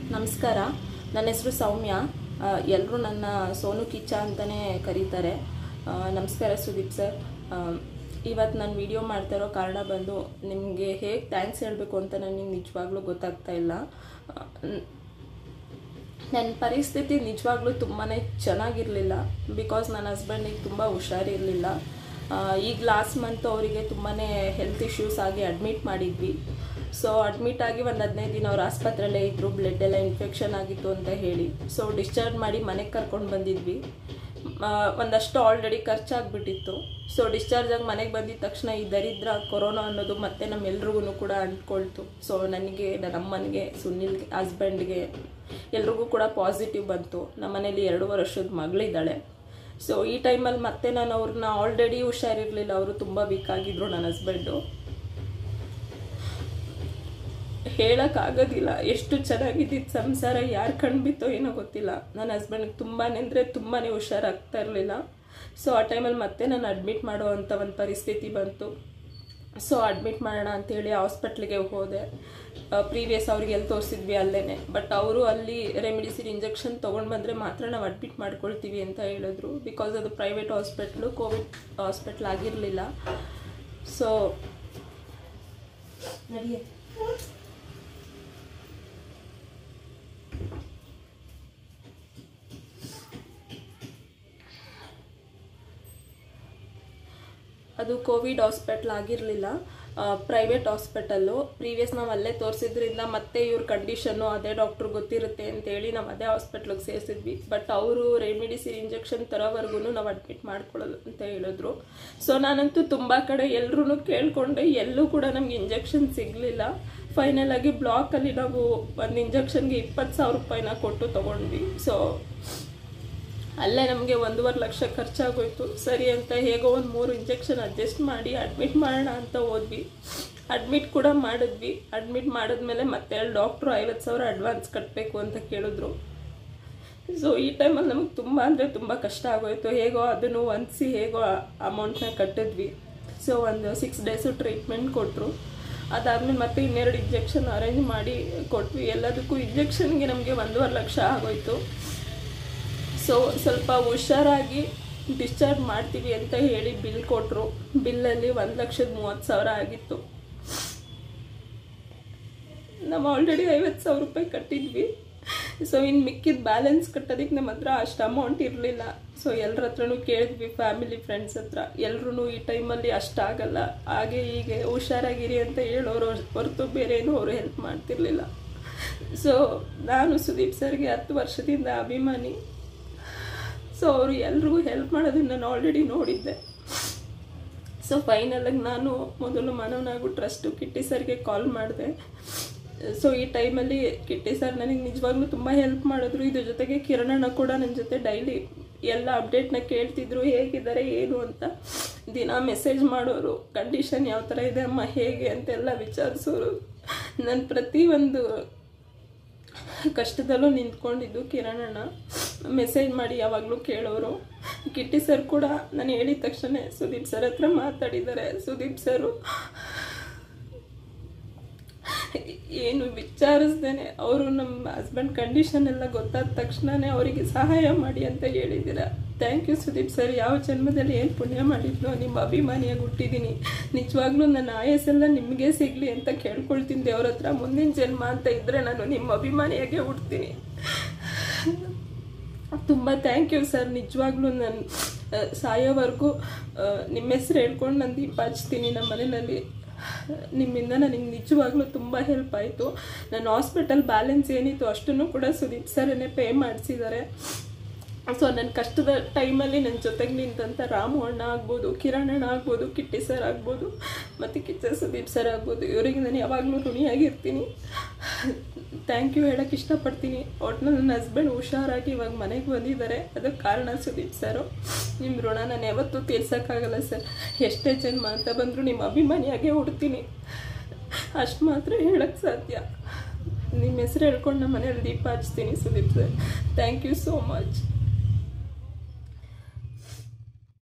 ನಮಸ್ಕಾರ ನನ್ನ ಹೆಸರು ಸೌಮ್ಯ ಎಲ್ಲರೂ ನನ್ನ ಸೋನು ಕಿಚ್ಚ ಅಂತಲೇ ಕರೀತಾರೆ ಆ, ನಮಸ್ಕಾರ ಸುದೀಪ್ ಸರ್ ಇವತ್ತು ನಾನು ವಿಡಿಯೋ ಮಾಡ್ತಾ ಇರೋ ಕಾರಣ ಬಂದು ನಿಮಗೆ ಹೇಗೆ ಥ್ಯಾಂಕ್ಸ್ ಹೇಳಬೇಕು ಅಂತ ನನಗೆ ನಿಜವಾಗ್ಲೂ ಗೊತ್ತಾಗ್ತಾ ಇಲ್ಲ ಆ, ನ್- ನನ್ನ ಪರಿಸ್ಥಿತಿ ನಿಜವಾಗ್ಲೂ ತುಂಬಾ ಚೆನ್ನಾಗಿರಲಿಲ್ಲ ಬಿಕಾಸ್ ನನ್ನ ಹಸ್ಬೆಂಡಿಗೆ ತುಂಬ ಹುಷಾರಿರಲಿಲ್ಲ ಈಗ ಲಾಸ್ಟ್ ಮಂತ್ ಅವರಿಗೆ ತುಂಬಾ ಹೆಲ್ತ್ ಇಶ್ಯೂಸ್ ಆಗಿ ಅಡ್ಮಿಟ್ ಮಾಡಿದ್ವಿ ಸೊ ಅಡ್ಮಿಟ್ ಆಗಿ ಒಂದು ಹದಿನೈದು ದಿನ ಅವ್ರು ಆಸ್ಪತ್ರೆಯಲ್ಲೇ ಇದ್ದರು ಬ್ಲಡ್ ಎಲ್ಲ ಇನ್ಫೆಕ್ಷನ್ ಆಗಿತ್ತು ಅಂತ ಹೇಳಿ ಸೊ ಡಿಸ್ಚಾರ್ಜ್ ಮಾಡಿ ಮನೆಗೆ ಕರ್ಕೊಂಡು ಬಂದಿದ್ವಿ ಆ, ಒಂದಷ್ಟು ಆಲ್ರೆಡಿ ಖರ್ಚಾಗ್ಬಿಟ್ಟಿತ್ತು ಸೊ ಡಿಸ್ಚಾರ್ಜ್ ಆಗಿ ಮನೆಗೆ ಬಂದಿದ ತಕ್ಷಣ ಈ ದರಿದ್ರ ಕೊರೋನಾ ಅನ್ನೋದು ಮತ್ತೆ ನಮ್ಮೆಲ್ರಿಗೂ ಕೂಡ ಅಂಟ್ಕೊಳ್ತು ಸೊ ನನಗೆ ನನ್ನ ಅಮ್ಮನಿಗೆ ಸುನಿಲ್ಗೆ ಹಸ್ಬೆಂಡ್ಗೆ ಎಲ್ರಿಗೂ ಕೂಡ ಪಾಸಿಟಿವ್ ಬಂತು ನಮ್ಮ ಮನೇಲಿ ಎರಡೂವರೆ ವರ್ಷದ ಮಗಳಿದ್ದಾಳೆ ಸೊ ಈ ಟೈಮಲ್ಲಿ ಮತ್ತೆ ನಾನು ಅವ್ರನ್ನ ಆಲ್ರೆಡಿ ಹುಷಾರಿರಲಿಲ್ಲ ಅವರು ತುಂಬ ವೀಕ್ ಆಗಿದ್ರು ನನ್ನ ಹಸ್ಬೆಂಡು ಹೇಳೋಕ್ಕಾಗೋದಿಲ್ಲ ಎಷ್ಟು ಚೆನ್ನಾಗಿದ್ದಿದ್ದು ಸಂಸಾರ ಯಾರು ಕಣ್ಬಿತ್ತೋ ಏನೋ ಗೊತ್ತಿಲ್ಲ ನನ್ನ ಹಸ್ಬೆಂಡ್ಗೆ ತುಂಬಾ ಅಂದರೆ ತುಂಬಾ ಹುಷಾರಾಗ್ತಾ ಇರಲಿಲ್ಲ ಸೊ ಆ ಟೈಮಲ್ಲಿ ಮತ್ತೆ ನಾನು ಅಡ್ಮಿಟ್ ಮಾಡೋ ಅಂಥ ಒಂದು ಪರಿಸ್ಥಿತಿ ಬಂತು ಸೊ ಅಡ್ಮಿಟ್ ಮಾಡೋಣ ಅಂತೇಳಿ ಹಾಸ್ಪಿಟ್ಲಿಗೆ ಹೋದೆ ಪ್ರೀವಿಯಸ್ ಅವ್ರಿಗೆ ಎಲ್ಲಿ ತೋರಿಸಿದ್ವಿ ಅಲ್ಲೇ ಬಟ್ ಅವರು ಅಲ್ಲಿ ರೆಮಿಡಿಸಿನ್ ಇಂಜೆಕ್ಷನ್ ತೊಗೊಂಡು ಬಂದರೆ ಮಾತ್ರ ನಾವು ಅಡ್ಮಿಟ್ ಮಾಡ್ಕೊಳ್ತೀವಿ ಅಂತ ಹೇಳಿದ್ರು ಬಿಕಾಸ್ ಅದು ಪ್ರೈವೇಟ್ ಹಾಸ್ಪಿಟ್ಲು ಕೋವಿಡ್ ಹಾಸ್ಪಿಟ್ಲ್ ಆಗಿರಲಿಲ್ಲ ಸೊ ನಡಿಯೇ ಅದು ಕೋವಿಡ್ ಹಾಸ್ಪಿಟ್ಲ್ ಆಗಿರಲಿಲ್ಲ ಪ್ರೈವೇಟ್ ಹಾಸ್ಪಿಟಲ್ಲು ಪ್ರೀವಿಯಸ್ ನಾವು ಅಲ್ಲೇ ತೋರಿಸಿದ್ರಿಂದ ಮತ್ತೆ ಇವ್ರ ಕಂಡೀಷನ್ನು ಅದೇ ಡಾಕ್ಟ್ರ್ ಗೊತ್ತಿರುತ್ತೆ ಅಂತೇಳಿ ನಾವು ಅದೇ ಹಾಸ್ಪಿಟ್ಲಿಗೆ ಸೇರಿಸಿದ್ವಿ ಬಟ್ ಅವರು ರೆಮಿಡಿಸಿನ್ ಇಂಜೆಕ್ಷನ್ ತರೋವರೆಗೂ ನಾವು ಅಡ್ಮಿಟ್ ಮಾಡ್ಕೊಳ್ಳೋದು ಅಂತ ಹೇಳಿದ್ರು ಸೊ ನಾನಂತೂ ತುಂಬ ಕಡೆ ಎಲ್ಲರೂ ಕೇಳ್ಕೊಂಡೆ ಎಲ್ಲೂ ಕೂಡ ನಮ್ಗೆ ಇಂಜೆಕ್ಷನ್ ಸಿಗಲಿಲ್ಲ ಫೈನಲ್ ಆಗಿ ಬ್ಲಾಕಲ್ಲಿ ನಾವು ಒಂದು ಇಂಜೆಕ್ಷನ್ಗೆ ಇಪ್ಪತ್ತು ಸಾವಿರ ರೂಪಾಯಿನ ಕೊಟ್ಟು ತೊಗೊಂಡ್ವಿ ಸೊ ಅಲ್ಲೇ ನಮಗೆ ಒಂದೂವರೆ ಲಕ್ಷ ಖರ್ಚಾಗೋಯ್ತು ಸರಿ ಅಂತ ಹೇಗೋ ಒಂದು ಮೂರು ಇಂಜೆಕ್ಷನ್ ಅಡ್ಜಸ್ಟ್ ಮಾಡಿ ಅಡ್ಮಿಟ್ ಮಾಡೋಣ ಅಂತ ಹೋದ್ವಿ ಅಡ್ಮಿಟ್ ಕೂಡ ಮಾಡಿದ್ವಿ ಅಡ್ಮಿಟ್ ಮಾಡಿದ್ಮೇಲೆ ಮತ್ತೆ ಡಾಕ್ಟ್ರು ಐವತ್ತು ಸಾವಿರ ಅಡ್ವಾನ್ಸ್ ಕಟ್ಟಬೇಕು ಅಂತ ಕೇಳಿದ್ರು ಸೊ ಈ ಟೈಮಲ್ಲಿ ನಮಗೆ ತುಂಬ ಅಂದರೆ ತುಂಬ ಕಷ್ಟ ಆಗೋಯ್ತು ಹೇಗೋ ಅದನ್ನು ಹೊಂದಿಸಿ ಹೇಗೋ ಅಮೌಂಟ್ನ ಕಟ್ಟಿದ್ವಿ ಸೊ ಒಂದು ಸಿಕ್ಸ್ ಡೇಸು ಟ್ರೀಟ್ಮೆಂಟ್ ಕೊಟ್ಟರು ಅದಾದಮೇಲೆ ಮತ್ತೆ ಇನ್ನೆರಡು ಇಂಜೆಕ್ಷನ್ ಅರೇಂಜ್ ಮಾಡಿ ಕೊಟ್ವಿ ಎಲ್ಲದಕ್ಕೂ ಇಂಜೆಕ್ಷನ್ಗೆ ನಮಗೆ ಒಂದೂವರೆ ಲಕ್ಷ ಆಗೋಯ್ತು ಸೊ ಸ್ವಲ್ಪ ಹುಷಾರಾಗಿ ಡಿಸ್ಚಾರ್ಜ್ ಮಾಡ್ತೀವಿ ಅಂತ ಹೇಳಿ ಬಿಲ್ ಕೊಟ್ಟರು ಬಿಲ್ಲಲ್ಲಿ ಒಂದು ಲಕ್ಷದ ಮೂವತ್ತು ಸಾವಿರ ಆಗಿತ್ತು ನಾವು ಆಲ್ರೆಡಿ ಐವತ್ತು ಸಾವಿರ ರೂಪಾಯಿ ಕಟ್ಟಿದ್ವಿ ಸೊ ಇನ್ನು ಮಿಕ್ಕಿದ ಬ್ಯಾಲೆನ್ಸ್ ಕಟ್ಟೋದಕ್ಕೆ ನಮ್ಮ ಹತ್ರ ಅಷ್ಟು ಅಮೌಂಟ್ ಇರಲಿಲ್ಲ ಸೊ ಎಲ್ಲರ ಹತ್ರನೂ ಕೇಳಿದ್ವಿ ಫ್ಯಾಮಿಲಿ ಫ್ರೆಂಡ್ಸ್ ಹತ್ರ ಎಲ್ಲರೂ ಈ ಟೈಮಲ್ಲಿ ಅಷ್ಟಾಗಲ್ಲ ಹಾಗೆ ಹೀಗೆ ಹುಷಾರಾಗಿರಿ ಅಂತ ಹೇಳೋರು ಹೊರತು ಬೇರೆ ಏನೂ ಅವರು ಹೆಲ್ಪ್ ಮಾಡ್ತಿರ್ಲಿಲ್ಲ ಸೊ ನಾನು ಸುದೀಪ್ ಸರ್ಗೆ ಹತ್ತು ವರ್ಷದಿಂದ ಅಭಿಮಾನಿ ಸೊ ಅವರು ಎಲ್ರಿಗೂ ಹೆಲ್ಪ್ ಮಾಡೋದನ್ನ ನಾನು ಆಲ್ರೆಡಿ ನೋಡಿದ್ದೆ ಸೊ ಫೈನಲಾಗಿ ನಾನು ಮೊದಲು ಮಾನವನಾಗು ಟ್ರಸ್ಟು ಕಿಟ್ಟಿ ಸರ್ಗೆ ಕಾಲ್ ಮಾಡಿದೆ ಸೊ ಈ ಟೈಮಲ್ಲಿ ಕಿಟ್ಟಿ ಸರ್ ನನಗೆ ನಿಜವಾಗ್ಲೂ ತುಂಬ ಹೆಲ್ಪ್ ಮಾಡಿದ್ರು ಇದ್ರ ಜೊತೆಗೆ ಕಿರಣಣ್ಣ ಕೂಡ ನನ್ನ ಜೊತೆ ಡೈಲಿ ಎಲ್ಲ ಅಪ್ಡೇಟ್ನ ಕೇಳ್ತಿದ್ರು ಹೇಗಿದ್ದಾರೆ ಏನು ಅಂತ ದಿನ ಮೆಸೇಜ್ ಮಾಡೋರು ಕಂಡೀಷನ್ ಯಾವ ಥರ ಇದೆ ಅಮ್ಮ ಹೇಗೆ ಅಂತೆಲ್ಲ ವಿಚಾರಿಸೋರು ನನ್ನ ಪ್ರತಿಯೊಂದು ಕಷ್ಟದಲ್ಲೂ ನಿಂತ್ಕೊಂಡಿದ್ದು ಕಿರಣಣ್ಣ ಮೆಸೇಜ್ ಮಾಡಿ ಯಾವಾಗಲೂ ಕೇಳೋರು ಕಿಟ್ಟಿ ಸರ್ ಕೂಡ ನಾನು ಹೇಳಿದ ತಕ್ಷಣ ಸುದೀಪ್ ಸರ್ ಹತ್ರ ಮಾತಾಡಿದ್ದಾರೆ ಸುದೀಪ್ ಸರು ಏನು ವಿಚಾರಿಸ್ದೇನೆ ಅವರು ನಮ್ಮ ಹಸ್ಬೆಂಡ್ ಕಂಡೀಷನ್ ಎಲ್ಲ ಗೊತ್ತಾದ ತಕ್ಷಣನೇ ಅವರಿಗೆ ಸಹಾಯ ಮಾಡಿ ಅಂತ ಹೇಳಿದ್ದೀರಾ ಥ್ಯಾಂಕ್ ಯು ಸುದೀಪ್ ಸರ್ ಯಾವ ಜನ್ಮದಲ್ಲಿ ಏನು ಪುಣ್ಯ ಮಾಡಿದ್ನೋ ನಿಮ್ಮ ಅಭಿಮಾನಿಯಾಗಿ ಹುಟ್ಟಿದ್ದೀನಿ ನಿಜವಾಗ್ಲೂ ನನ್ನ ಆಯಸ್ಸೆಲ್ಲ ನಿಮಗೆ ಸಿಗಲಿ ಅಂತ ಕೇಳ್ಕೊಳ್ತೀನಿ ದೇವ್ರ ಹತ್ರ ಮುಂದಿನ ಜನ್ಮ ಅಂತ ಇದ್ದರೆ ನಾನು ನಿಮ್ಮ ಅಭಿಮಾನಿಯಾಗೆ ಹುಡ್ತೀನಿ ತುಂಬ ಥ್ಯಾಂಕ್ ಯು ಸರ್ ನಿಜವಾಗ್ಲೂ ನಾನು ಆ, ಸಾಯೋವರೆಗೂ ಆ, ನಿಮ್ಮ ಹೆಸ್ರು ಹೇಳ್ಕೊಂಡು ನಾನು ದೀಪ ಹಚ್ತೀನಿ ನಮ್ಮ ಮನೆಯಲ್ಲಿ ನಿಮ್ಮಿಂದ ನನಗೆ ನಿಜವಾಗ್ಲೂ ತುಂಬ ಹೆಲ್ಪ್ ಆಯಿತು ನನ್ನ ಹಾಸ್ಪಿಟಲ್ ಬ್ಯಾಲೆನ್ಸ್ ಏನಿತ್ತು ಅಷ್ಟನ್ನು ಕೂಡ ಸುದೀಪ್ ಸರನ್ನೇ ಪೇ ಮಾಡಿಸಿದ್ದಾರೆ ಸೊ ನನ್ನ ಕಷ್ಟದ ಟೈಮಲ್ಲಿ ನನ್ನ ಜೊತೆಗೆ ನಿಂತಂಥ ರಾಮು ಅಣ್ಣ ಆಗ್ಬೋದು ಕಿರಣ್ ಅಣ್ಣ ಆಗ್ಬೋದು ಕಿಟ್ಟಿ ಸರ್ ಆಗ್ಬೋದು ಮತ್ತು ಕಿಚ್ಚ ಸುದೀಪ್ ಸರ್ ಆಗ್ಬೋದು ಇವರಿಗೆ ನಾನು ಯಾವಾಗಲೂ ಋಣಿಯಾಗಿರ್ತೀನಿ ಥ್ಯಾಂಕ್ ಯು ಹೇಳೋಕ್ಕೆ ಇಷ್ಟಪಡ್ತೀನಿ ಒಟ್ನಲ್ಲಿ ನನ್ನ ಹಸ್ಬೆಂಡ್ ಹುಷಾರಾಗಿ ಇವಾಗ ಮನೆಗೆ ಬಂದಿದ್ದಾರೆ ಅದಕ್ಕೆ ಕಾರಣ ಸುದೀಪ್ ಸರು ನಿಮ್ಮ ಋಣ ನಾನು ಯಾವತ್ತೂ ತೀರ್ಸೋಕ್ಕಾಗಲ್ಲ ಸರ್ ಎಷ್ಟೇ ಜನ್ಮ ಅಂತ ಬಂದರೂ ನಿಮ್ಮ ಅಭಿಮಾನಿಯಾಗೇ ಹುಡ್ತೀನಿ ಅಷ್ಟು ಮಾತ್ರ ಹೇಳೋಕ್ಕೆ ಸಾಧ್ಯ ನಿಮ್ಮ ಹೆಸರು ಹೇಳ್ಕೊಂಡು ನಮ್ಮ ಮನೇಲಿ ದೀಪ ಹಚ್ತೀನಿ Sudeep sir thank you so much